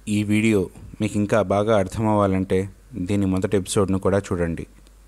ఈ వీడియో మీకు ఇంకా బాగా అర్థం అవ్వాలంటే దీని మొదటి ఎపిసోడ్ను కూడా చూడండి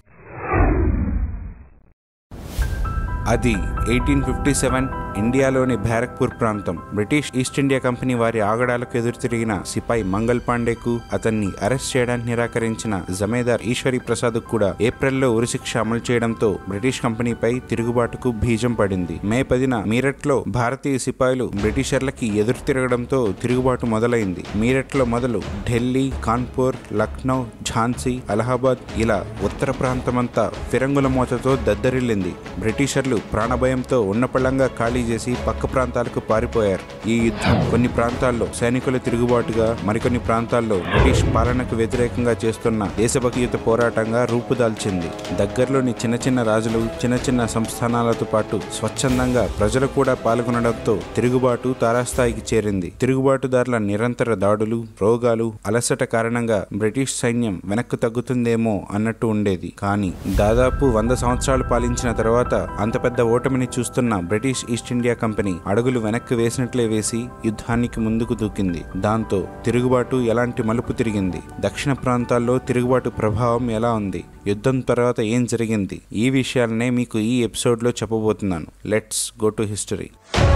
అది ఎయిటీన్ ఫిఫ్టీ సెవెన్ ఇండియాలోని బ్యారక్పూర్ ప్రాంతం బ్రిటిష్ ఈస్ట్ ఇండియా కంపెనీ వారి ఆగడాలకు ఎదురు తిరిగిన సిపాయి మంగల్ పాండేకు అతన్ని అరెస్ట్ చేయడానికి నిరాకరించిన జమేదార్ ఈశ్వరి ప్రసాద్ కూడా ఏప్రిల్లో ఉరిశిక్ష అమలు చేయడంతో బ్రిటిష్ కంపెనీపై తిరుగుబాటుకు బీజం పడింది మే పదిన మీరట్లో భారతీయ సిపాయిలు బ్రిటిషర్లకి ఎదురు తిరగడంతో తిరుగుబాటు మొదలైంది మీరట్లో మొదలు ఢిల్లీ కాన్పూర్ లక్నో ఝాన్సీ అలహాబాద్ ఇలా ఉత్తర ప్రాంతమంతా ఫిరంగుల మోతతో దద్దరిల్లింది బ్రిటిషర్లు ప్రాణభయంతో ఉన్నపళంగా ఖాళీ చేసి పక్క ప్రాంతాలకు పారిపోయారు ఈ యుద్ధం కొన్ని ప్రాంతాల్లో సైనికుల తిరుగుబాటుగా మరికొన్ని ప్రాంతాల్లో బ్రిటిష్ పాలనకు వ్యతిరేకంగా చేస్తున్న దేశభక్తియుత పోరాటంగా రూపుదాల్చింది దగ్గరలోని చిన్న చిన్న రాజులు చిన్న చిన్న సంస్థానాలతో పాటు స్వచ్ఛందంగా ప్రజలు కూడా పాల్గొనడంతో తిరుగుబాటు తారాస్థాయికి చేరింది తిరుగుబాటుదారుల నిరంతర దాడులు రోగాలు అలసట కారణంగా బ్రిటిష్ సైన్యం వెనక్కు తగ్గుతుందేమో అన్నట్టు ఉండేది కానీ దాదాపు వంద సంవత్సరాలు పాలించిన తర్వాత అంత పెద్ద ఓటమిని చూస్తున్న బ్రిటిష్ ఈస్ట్ ఇండియా కంపెనీ అడుగులు వెనక్కి వేసినట్లే వేసి యుద్ధానికి ముందుకు దూకింది దాంతో తిరుగుబాటు ఎలాంటి మలుపు తిరిగింది దక్షిణ ప్రాంతాల్లో తిరుగుబాటు ప్రభావం ఎలా ఉంది యుద్ధం తర్వాత ఏం జరిగింది ఈ విషయాలనే మీకు ఈ ఎపిసోడ్లో చెప్పబోతున్నాను లెట్స్ గో టు హిస్టరీ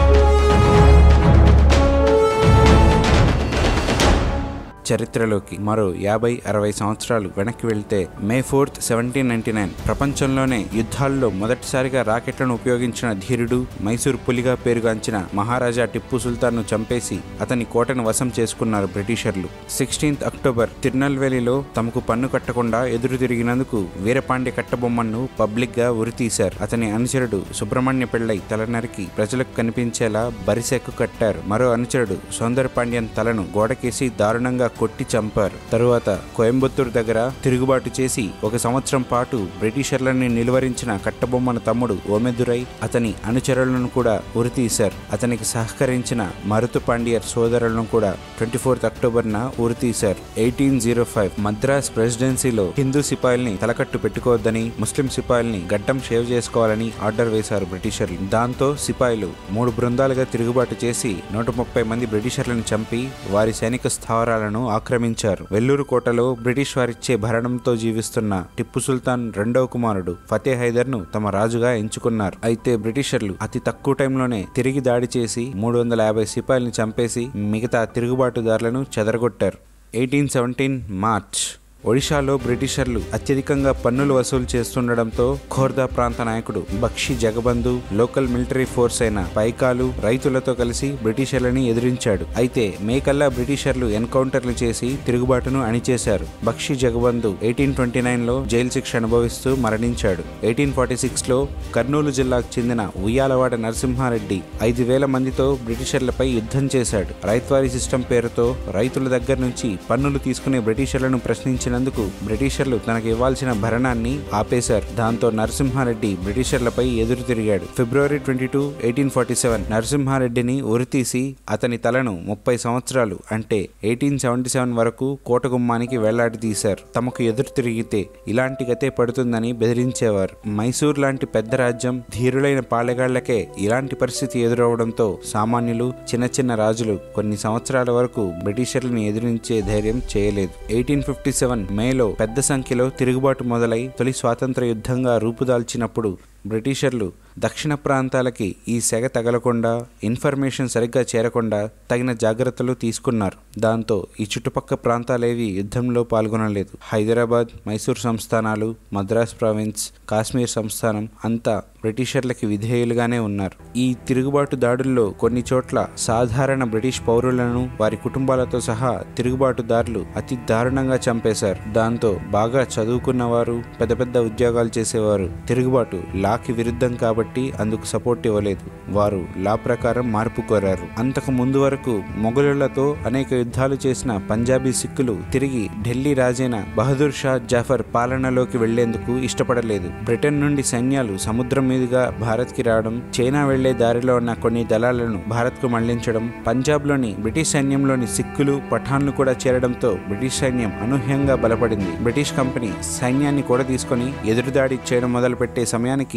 చరిత్రలోకి మరో యాభై అరవై సంవత్సరాలు వెనక్కి వెళ్తే May fourth seventeen ninety nine ప్రపంచంలోనే యుద్ధాల్లో మొదటిసారిగా రాకెట్లను ఉపయోగించిన ధీరుడు మైసూర్ పులిగా పేరుగాంచిన మహారాజా టిప్పు సుల్తాన్ ను చంపేసి అతని కోటను వశం చేసుకున్నారు బ్రిటిషర్లు సిక్స్టీన్త్ అక్టోబర్ తిరునల్వేలిలో తమకు పన్ను కట్టకుండా ఎదురు తిరిగినందుకు వీరపాండ్య కట్టబొమ్మను పబ్లిక్ గా ఉరితీశారు అతని అనుచరుడు సుబ్రహ్మణ్య పిళ్ళై తల నరికి ప్రజలకు కనిపించేలా బరిసెక్కు కట్టారు మరో అనుచరుడు సౌందర పాండ్యన్ తలను గోడకేసి దారుణంగా కొట్టి చంపారు తరువాత కోయంబత్తూరు దగ్గర తిరుగుబాటు చేసి ఒక సంవత్సరం పాటు బ్రిటిషర్లని నిలువరించిన కట్టబొమ్మన తమ్ముడు ఓమెదురై అతని అనుచరులను కూడా ఉరితీశారు అతనికి సహకరించిన మరుతు పాండ్యర్ సోదరులను కూడా ట్వంటీ ఫోర్త్ అక్టోబర్న ఉరితీశారు ఎయిటీన్ జీరో ఫైవ్ మద్రాస్ ప్రెసిడెన్సీలో హిందూ సిపాయిల్ని తలకట్టు పెట్టుకోవద్దని ముస్లిం సిపాయిల్ని గడ్డం షేవ్ చేసుకోవాలని ఆర్డర్ వేశారు బ్రిటిషర్లు దాంతో సిపాయిలు మూడు బృందాలుగా తిరుగుబాటు చేసి నూట ముప్పై మంది బ్రిటిషర్లను చంపి వారి సైనిక స్థావరాలను ఆక్రమించారు వెల్లూరు కోటలో బ్రిటిష్ వారిచ్చే భరణంతో జీవిస్తున్న టిప్పు సుల్తాన్ రెండవ కుమారుడు ఫతే హైదర్ ను తమ రాజుగా ఎంచుకున్నారు అయితే బ్రిటిషర్లు అతి తక్కువ టైంలోనే తిరిగి దాడి చేసి మూడు వందల యాభై సిపాయిల్ని చంపేసి మిగతా తిరుగుబాటుదారులను చెదరగొట్టారు ఎయిటీన్ సెవెంటీన్ మార్చ్ ఒడిశాలో బ్రిటిషర్లు అత్యధికంగా పన్నులు వసూలు చేస్తుండటంతో ఖోర్దా ప్రాంత నాయకుడు Bakshi Jagabandhu local military force అయిన పైకాలు రైతులతో కలిసి బ్రిటిషర్లని ఎదిరించాడు అయితే మేకల్లా బ్రిటిషర్లు ఎన్కౌంటర్లు చేసి తిరుగుబాటును అణిచేశారు Bakshi Jagabandhu eighteen twenty nine లో జైలు శిక్ష అనుభవిస్తూ మరణించాడు ఎయిటీన్ ఫార్టీ సిక్స్ లో కర్నూలు జిల్లాకు చెందిన ఉయ్యాలవాడ నరసింహారెడ్డి ఐదు వేల మందితో బ్రిటిషర్లపై యుద్ధం చేశాడు రైత్వారీ సిస్టమ్ పేరుతో రైతుల దగ్గర నుంచి పన్నులు తీసుకునే బ్రిటిషర్లను ప్రశ్నించిన చేసినందుకు బ్రిటిషర్లు తనకు ఇవ్వాల్సిన భరణాన్ని ఆపేశారు దాంతో నరసింహారెడ్డి బ్రిటిషర్లపై ఎదురు తిరిగాడు ఫిబ్రవరి twenty two eighteen forty seven నరసింహారెడ్డిని ఉరితీసి అతని తలను ముప్పై సంవత్సరాలు అంటే ఎయిటీన్ సెవెంటీ సెవెన్ వరకు కోటగుమ్మానికి వేలాడి తీశారు తమకు ఎదురు తిరిగితే ఇలాంటి గతే పడుతుందని బెదిరించేవారు మైసూర్ లాంటి పెద్ద రాజ్యం ధీరులైన పాలెగాళ్లకే ఇలాంటి పరిస్థితి ఎదురవడంతో సామాన్యులు చిన్న చిన్న రాజులు కొన్ని సంవత్సరాల వరకు బ్రిటిషర్లను ఎదిరించే ధైర్యం చేయలేదు ఎయిటీన్ ఫిఫ్టీ సెవెన్ మేలో పెద్ద సంఖ్యలో తిరుగుబాటు మొదలై తొలి స్వాతంత్ర యుద్ధంగా రూపుదాల్చినప్పుడు బ్రిటిషర్లు దక్షిణ ప్రాంతాలకి ఈ సెగ తగలకుండా ఇన్ఫర్మేషన్ సరిగ్గా చేరకుండా తగిన జాగ్రత్తలు తీసుకున్నారు దాంతో ఈ చుట్టుపక్క ప్రాంతాలేవి యుద్ధంలో పాల్గొనలేదు హైదరాబాద్ మైసూర్ సంస్థానాలు మద్రాస్ ప్రావిన్స్ కాశ్మీర్ సంస్థానం అంతా బ్రిటిషర్లకి విధేయులుగానే ఉన్నారు ఈ తిరుగుబాటు దాడుల్లో కొన్ని చోట్ల సాధారణ బ్రిటిష్ పౌరులను వారి కుటుంబాలతో సహా తిరుగుబాటుదారులు అతి దారుణంగా చంపేశారు దాంతో బాగా చదువుకున్న వారు పెద్ద పెద్ద ఉద్యోగాలు చేసేవారు తిరుగుబాటు లాకి విరుద్ధం కాబట్టి అందుకు సపోర్ట్ ఇవ్వలేదు వారు లా ప్రకారం మార్పు కోరారు అంతకు ముందు వరకు మొఘలులతో అనేక యుద్ధాలు చేసిన పంజాబీ సిక్కులు తిరిగి ఢిల్లీ రాజైన బహదూర్ షా జాఫర్ పాలనలోకి వెళ్లేందుకు ఇష్టపడలేదు బ్రిటన్ నుండి సైన్యాలు సముద్రం మీదుగా భారత్కి రావడం చైనా వెళ్లే దారిలో ఉన్న కొన్ని దళాలను భారత్కు మళ్లించడం పంజాబ్లోని బ్రిటిష్ సైన్యంలోని సిక్కులు పఠాన్లు కూడా చేరడంతో బ్రిటిష్ సైన్యం అనూహ్యంగా బలపడింది బ్రిటిష్ కంపెనీ సైన్యాన్ని కూడా తీసుకొని ఎదురుదాడి చేయడం మొదలుపెట్టే సమయానికి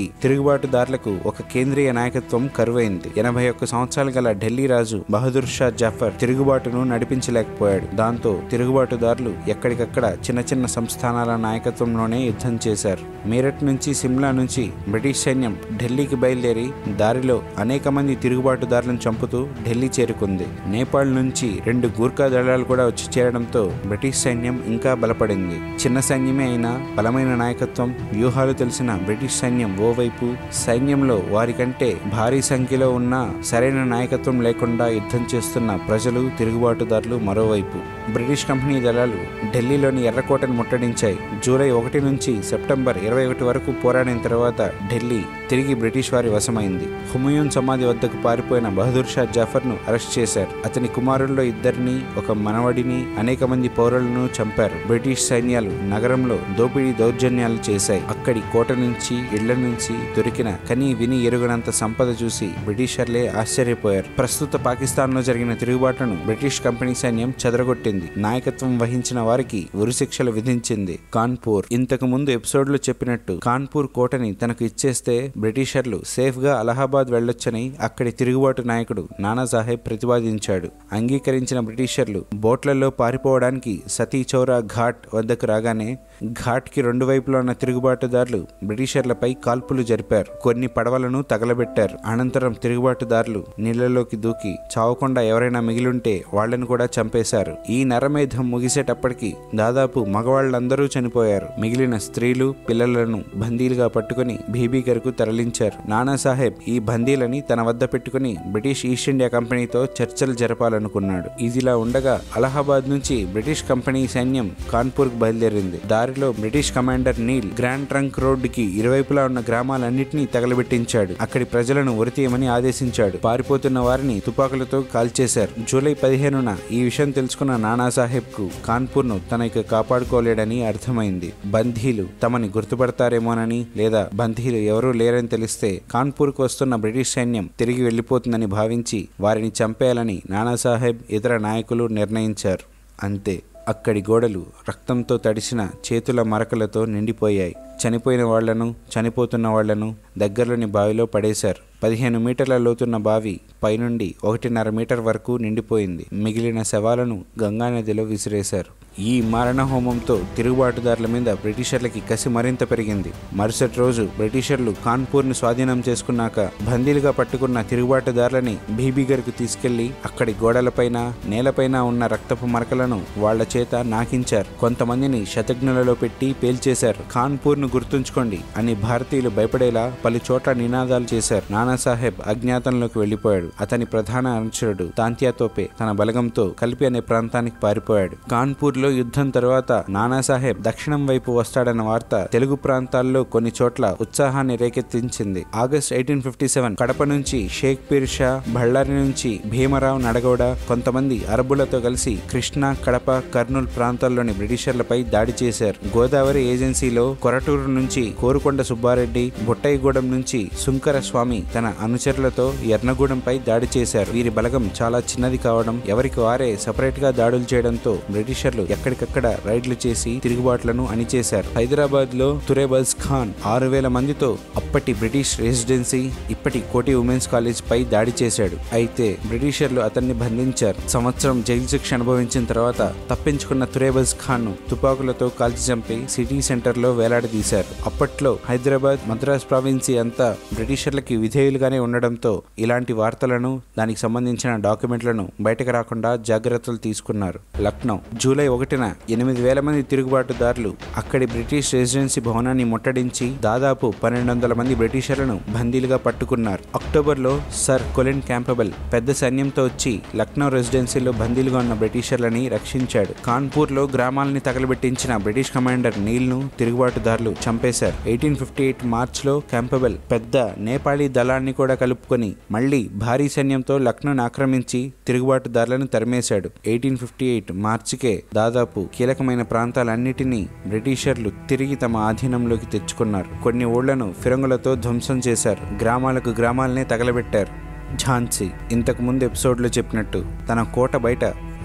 తిరుగుబాటుదారులకు ఒక కేంద్రీయ నాయకత్వం కరువైంది ఎనభై ఒక్క సంవత్సరాలు గల ఢిల్లీ రాజు బహదూర్ షా జఫర్ తిరుగుబాటును నడిపించలేకపోయాడు దాంతో తిరుగుబాటుదారులు ఎక్కడికక్కడ చిన్న చిన్న సంస్థానాల నాయకత్వంలోనే యుద్ధం చేశారు మీరట్ నుంచి సిమ్లా నుంచి బ్రిటిష్ సైన్యం ఢిల్లీకి బయలుదేరి దారిలో అనేక మంది తిరుగుబాటుదారులను చంపుతూ ఢిల్లీ చేరుకుంది నేపాల్ నుంచి రెండు గూర్ఖా దళాలు కూడా వచ్చి చేరడంతో బ్రిటిష్ సైన్యం ఇంకా బలపడింది చిన్న సైన్యమే అయినా బలమైన నాయకత్వం వ్యూహాలు తెలిసిన బ్రిటిష్ సైన్యం ఓవైపు సైన్యంలో వారికంటే భారీ సంఖ్యలో ఉన్న సరైన నాయకత్వం లేకుండా యుద్ధం చేస్తున్న ప్రజలు తిరుగుబాటుదారులు మరోవైపు బ్రిటిష్ కంపెనీ దళాలు ఢిల్లీలోని ఎర్రకోటను ముట్టడించాయి జూలై ఒకటి నుంచి సెప్టెంబర్ ఇరవై ఒకటి వరకు పోరాడిన తర్వాత ఢిల్లీ తిరిగి బ్రిటిష్ వారి వశమైంది హుమయూన్ సమాధి వద్దకు పారిపోయిన బహదూర్ షా జాఫర్ను అరెస్ట్ చేశారు అతని కుమారుల్లో ఇద్దరిని ఒక మనవడిని అనేక మంది పౌరులను చంపారు బ్రిటిష్ సైన్యాలు నగరంలో దోపిడీ దౌర్జన్యాలు చేశాయి అక్కడి కోట నుంచి ఇళ్ల నుంచి దొరికిన కనీ విని ఎరుగనంత సంపద చూసి బ్రిటిషర్లే ఆశ్చర్యపోయారు ప్రస్తుత పాకిస్తాన్లో జరిగిన తిరుగుబాట్లను బ్రిటిష్ కంపెనీ సైన్యం చెదరగొట్టింది నాయకత్వం వహించిన వారికి ఉరిశిక్షలు విధించింది కాన్పూర్ ఇంతకు ముందు ఎపిసోడ్ లో చెప్పినట్టు కాన్పూర్ కోటని తనకు ఇచ్చేస్తే బ్రిటిషర్లు సేఫ్ గా అలహాబాద్ వెళ్లొచ్చని అక్కడి తిరుగుబాటు నాయకుడు నానాసాహెబ్ ప్రతిపాదించాడు అంగీకరించిన బ్రిటిషర్లు బోట్లలో పారిపోవడానికి సతీ చౌరా ఘాట్ వద్దకు రాగానే ఘాట్ కి రెండు వైపులా ఉన్న తిరుగుబాటుదారులు బ్రిటిషర్లపై కాల్పులు జరిపారు కొన్ని పడవలను తగలబెట్టారు అనంతరం తిరుగుబాటుదారులు నీళ్లలోకి దూకి చావకుండా ఎవరైనా మిగిలుంటే వాళ్లను కూడా చంపేశారు ఈ నరమేధం ముగిసేటప్పటికి దాదాపు మగవాళ్లందరూ చనిపోయారు మిగిలిన స్త్రీలు పిల్లలను బందీలుగా పట్టుకుని భీబీగర్కు తరలించారు నానాసాహెబ్ ఈ బందీలని తన వద్ద పెట్టుకుని బ్రిటిష్ ఈస్ట్ ఇండియా కంపెనీతో చర్చలు జరపాలనుకున్నాడు ఇదిలా ఉండగా అలహాబాద్ నుంచి బ్రిటిష్ కంపెనీ సైన్యం కాన్పూర్ కు బయలుదేరింది దారిలో British commander Neill grand trunk road కి ఇరువైపులా ఉన్న గ్రామాలన్నింటినీ తగలబెట్టించాడు అక్కడి ప్రజలను ఉరితీయమని ఆదేశించాడు పారిపోతున్న వారిని తుపాకులతో కాల్చేశారు జూలై పదిహేనున ఈ విషయం తెలుసుకున్న నానాసాహెబ్ కు కాన్పూర్ ను తన ఇక కాపాడుకోలేడని అర్థమైంది బంధీలు తమని గుర్తుపడతారేమోనని లేదా బంధీలు ఎవరూ లేరని తెలిస్తే కాన్పూర్ కు వస్తున్న బ్రిటిష్ సైన్యం తిరిగి వెళ్లిపోతుందని భావించి వారిని చంపేయాలని నానాసాహెబ్ ఇతర నాయకులు నిర్ణయించారు అంతే అక్కడి గోడలు రక్తంతో తడిసిన చేతుల మరకలతో నిండిపోయాయి చనిపోయిన వాళ్లను చనిపోతున్న వాళ్లను దగ్గరలోని బావిలో పడేశారు పదిహేను మీటర్ల లోతున్న బావి పైనుండి ఒకటిన్నర మీటర్ వరకు నిండిపోయింది మిగిలిన శవాలను గంగానదిలో విసిరేశారు ఈ మారణ హోమంతో తిరుగుబాటుదారుల మీద బ్రిటిషర్లకి కసి మరింత పెరిగింది మరుసటి రోజు బ్రిటిషర్లు కాన్పూర్ను స్వాధీనం చేసుకున్నాక బందీలుగా పట్టుకున్న తిరుగుబాటుదారులని భీబీగర్కు తీసుకెళ్లి అక్కడి గోడలపైన నేలపైన ఉన్న రక్తపు మరకలను వాళ్ల చేత నాకించారు కొంతమందిని శతజ్ఞులలో పెట్టి పేల్చేశారు కాన్పూర్ను గుర్తుంచుకోండి అని భారతీయులు భయపడేలా పలు చోట్ల నినాదాలు చేశారు నానాసాహెబ్ అజ్ఞాతంలోకి వెళ్లిపోయాడు అతని ప్రధాన అనుచరుడు తాంత్యాతోపే తన బలగంతో కలిపి అనే ప్రాంతానికి పారిపోయాడు కాన్పూర్ లో యుద్ధం తర్వాత నానాసాహెబ్ దక్షిణం వైపు వస్తాడన్న వార్త తెలుగు ప్రాంతాల్లో కొన్ని చోట్ల ఉత్సాహాన్ని రేకెత్తించింది August eighteen fifty seven Kadapa నుంచి షేక్ పీర్ షా బళ్ళారి నుంచి భీమరావు నడగౌడ కొంతమంది అరబులతో కలిసి కృష్ణా కడప కర్నూలు ప్రాంతాల్లోని బ్రిటిషర్లపై దాడి చేశారు గోదావరి ఏజెన్సీలో కొరటూరు నుంచి కోరుకొండ సుబ్బారెడ్డి బుట్టయ్యగూడెం నుంచి సుంకర స్వామి తన అనుచరులతో ఎర్నగూడెంపై దాడి చేశారు వీరి బలగం చాలా చిన్నది కావడం ఎవరికి వారే సపరేట్ గా దాడులు చేయడంతో బ్రిటిషర్లు ఎక్కడికక్కడ రైడ్లు చేసి తిరుగుబాట్లను అణిచేశారు హైదరాబాద్ లో తురేబజ్ ఖాన్ ఆరు వేల మందితో అప్పటి బ్రిటిష్ రెసిడెన్సీ ఇప్పటి కోటి ఉమెన్స్ కాలేజ్ పై దాడి చేశాడు అయితే బ్రిటిషర్లు అతన్ని బంధించారు సంవత్సరం జైలు శిక్ష అనుభవించిన తర్వాత తప్పించుకున్న తురేబజ్ ఖాన్ ను తుపాకులతో కాల్చి చంపి సిటీ సెంటర్ లో వేలాడదీశారు అప్పట్లో హైదరాబాద్ మద్రాస్ ప్రావిన్సీ అంతా బ్రిటిషర్లకి విధేయులుగానే ఉండడంతో ఇలాంటి వార్తలను దానికి సంబంధించిన డాక్యుమెంట్లను బయటకు రాకుండా జాగ్రత్తలు తీసుకున్నారు లక్నో జూలై ఒకటిన ఎనిమిది వేల మంది తిరుగుబాటుదారులు అక్కడి బ్రిటిష్ రెసిడెన్సీ భవనాన్ని ముట్టడించి దాదాపు పన్నెండు వందల మంది బ్రిటిషర్లను బందీలుగా పట్టుకున్నారు అక్టోబర్లో సర్ కొలిన్ క్యాంపబెల్ పెద్ద సైన్యంతో వచ్చి లక్నో రెసిడెన్సీలో బందీలుగా ఉన్న బ్రిటిషర్లని రక్షించాడు కాన్పూర్లో గ్రామాలని తగలబెట్టించిన బ్రిటిష్ కమాండర్ నీల్ను తిరుగుబాటుదారులు చంపేశారు ఎయిటీన్ ఫిఫ్టీ ఎయిట్ మార్చ్లో క్యాంపబెల్ పెద్ద నేపాళీ దళాన్ని కూడా కలుపుకొని మళ్లీ భారీ సైన్యంతో లక్నోను ఆక్రమించి తిరుగుబాటుదారులను తరిమేశాడు ఎయిటీన్ ఫిఫ్టీ ఎయిట్ మార్చికే దాదాపు కీలకమైన ప్రాంతాలన్నిటినీ బ్రిటిషర్లు తిరిగి తమ ఆధీనంలోకి తెచ్చుకున్నారు కొన్ని ఊళ్లను ఫిరంగులతో ధ్వంసం చేశారు గ్రామాలకు గ్రామాలనే తగలబెట్టారు ఝాన్సీ ఇంతకు ముందు ఎపిసోడ్లో చెప్పినట్టు తన కోట బయట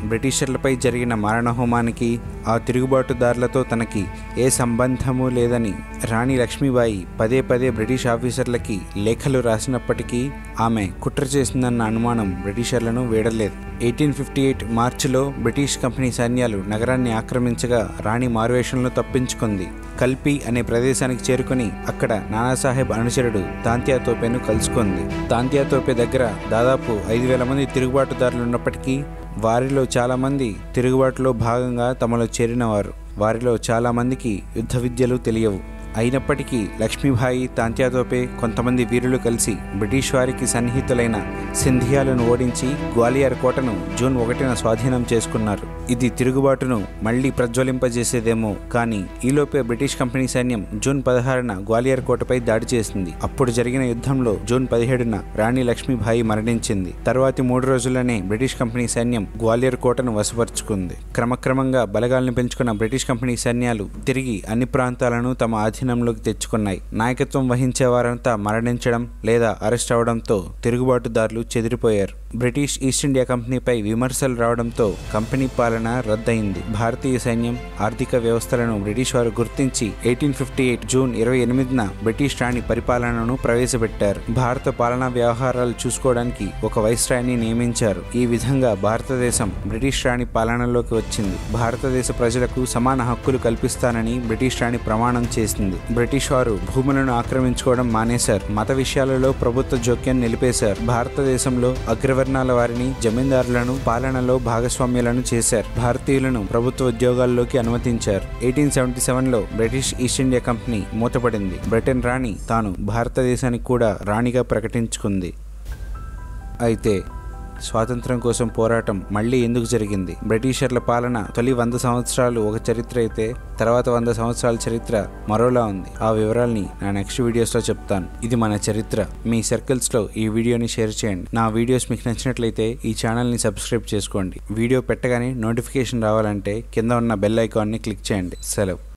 బ్రిటిషర్లపై జరిగిన మారణహోమానికి ఆ తిరుగుబాటుదారులతో తనకి ఏ సంబంధము లేదని రాణి లక్ష్మీబాయి పదే పదే బ్రిటిష్ ఆఫీసర్లకి లేఖలు రాసినప్పటికీ ఆమె కుట్ర చేసిందన్న అనుమానం బ్రిటిషర్లను వీడలేదు ఎయిటీన్ ఫిఫ్టీ ఎయిట్ మార్చిలో బ్రిటిష్ కంపెనీ సైన్యాలు నగరాన్ని ఆక్రమించగా రాణి మారువేషంలో తప్పించుకుంది కల్పి అనే ప్రదేశానికి చేరుకుని అక్కడ నానాసాహెబ్ అనుచరుడు తాంతియా తోపేను కలుసుకుంది తాంతియా తోపే దగ్గర దాదాపు ఐదు వేల మంది తిరుగుబాటుదారులు ఉన్నప్పటికీ వారిలో చాలామంది తిరుగుబాటులో భాగంగా తమలో చేరినవారు వారిలో చాలామందికి యుద్ధ విద్యలు తెలియవు అయినప్పటికీ లక్ష్మీబాయి తాంత్యాతోపే కొంతమంది వీరులు కలిసి బ్రిటిష్ వారికి సన్నిహితులైన సింధియాలను ఓడించి గ్వాలియర్ కోటను జూన్ ఒకటిన స్వాధీనం చేసుకున్నారు ఇది తిరుగుబాటును మళ్లీ ప్రజ్వలింపజేసేదేమో కానీ ఈలోపే బ్రిటిష్ కంపెనీ సైన్యం జూన్ పదహారున గ్వాలియర్ కోటపై దాడి చేసింది అప్పుడు జరిగిన యుద్ధంలో జూన్ పదిహేడున రాణి లక్ష్మీబాయి మరణించింది తర్వాతి మూడు రోజుల్లోనే బ్రిటిష్ కంపెనీ సైన్యం గ్వాలియర్ కోటను వశపరుచుకుంది క్రమక్రమంగా బలగాలను పెంచుకున్న బ్రిటిష్ కంపెనీ సైన్యాలు తిరిగి అన్ని ప్రాంతాలను తమ ఆధీనంలోకి తెచ్చుకున్నాయి నాయకత్వం వహించే వారంతా మరణించడం లేదా అరెస్ట్ అవడంతో తిరుగుబాటుదారులు చెదిరిపోయారు బ్రిటిష్ ఈస్ట్ ఇండియా కంపెనీపై విమర్శలు రావడంతో కంపెనీ పాలన రద్దయింది భారతీయ సైన్యం ఆర్థిక వ్యవస్థలను బ్రిటిష్ వారు గుర్తించి ఎయిటీన్ ఫిఫ్టీ ఎయిట్ జూన్ ఇరవై ఎనిమిదిన బ్రిటిష్ రాణి పరిపాలనను ప్రవేశపెట్టారు భారత పాలనా వ్యవహారాలు చూసుకోవడానికి ఒక వైస్రాయిని నియమించారు ఈ విధంగా భారతదేశం బ్రిటిష్ రాణి పాలనలోకి వచ్చింది భారతదేశ ప్రజలకు సమాన హక్కులు కల్పిస్తానని బ్రిటిష్ రాణి ప్రమాణం చేసింది బ్రిటిష్ వారు భూములను ఆక్రమించుకోవడం మానేశారు మత విషయాలలో ప్రభుత్వ జోక్యం నిలిపేశారు భారతదేశంలో అగ్రవర్ణాల వారిని జమీందారులను పాలనలో భాగస్వామ్యాలను చేశారు భారతీయులను ప్రభుత్వ ఉద్యోగాల్లోకి అనుమతించారు ఎయిటీన్ సెవెంటీ సెవెన్లో బ్రిటిష్ ఈస్ట్ ఇండియా కంపెనీ మూతపడింది బ్రిటన్ రాణి తాను భారతదేశానికి కూడా రాణిగా ప్రకటించుకుంది అయితే స్వాతంత్రం కోసం పోరాటం మళ్ళీ ఎందుకు జరిగింది బ్రిటిషర్ల పాలన తొలి వంద సంవత్సరాలు ఒక చరిత్ర అయితే తర్వాత వంద సంవత్సరాల చరిత్ర మరోలా ఉంది ఆ వివరాల్ని నా నెక్స్ట్ వీడియోస్లో చెప్తాను ఇది మన చరిత్ర మీ సర్కిల్స్లో ఈ వీడియోని షేర్ చేయండి నా వీడియోస్ మీకు నచ్చినట్లయితే ఈ ఛానల్ని సబ్స్క్రైబ్ చేసుకోండి వీడియో పెట్టగానే నోటిఫికేషన్ రావాలంటే కింద ఉన్న బెల్ ఐకాన్ని క్లిక్ చేయండి సెలవు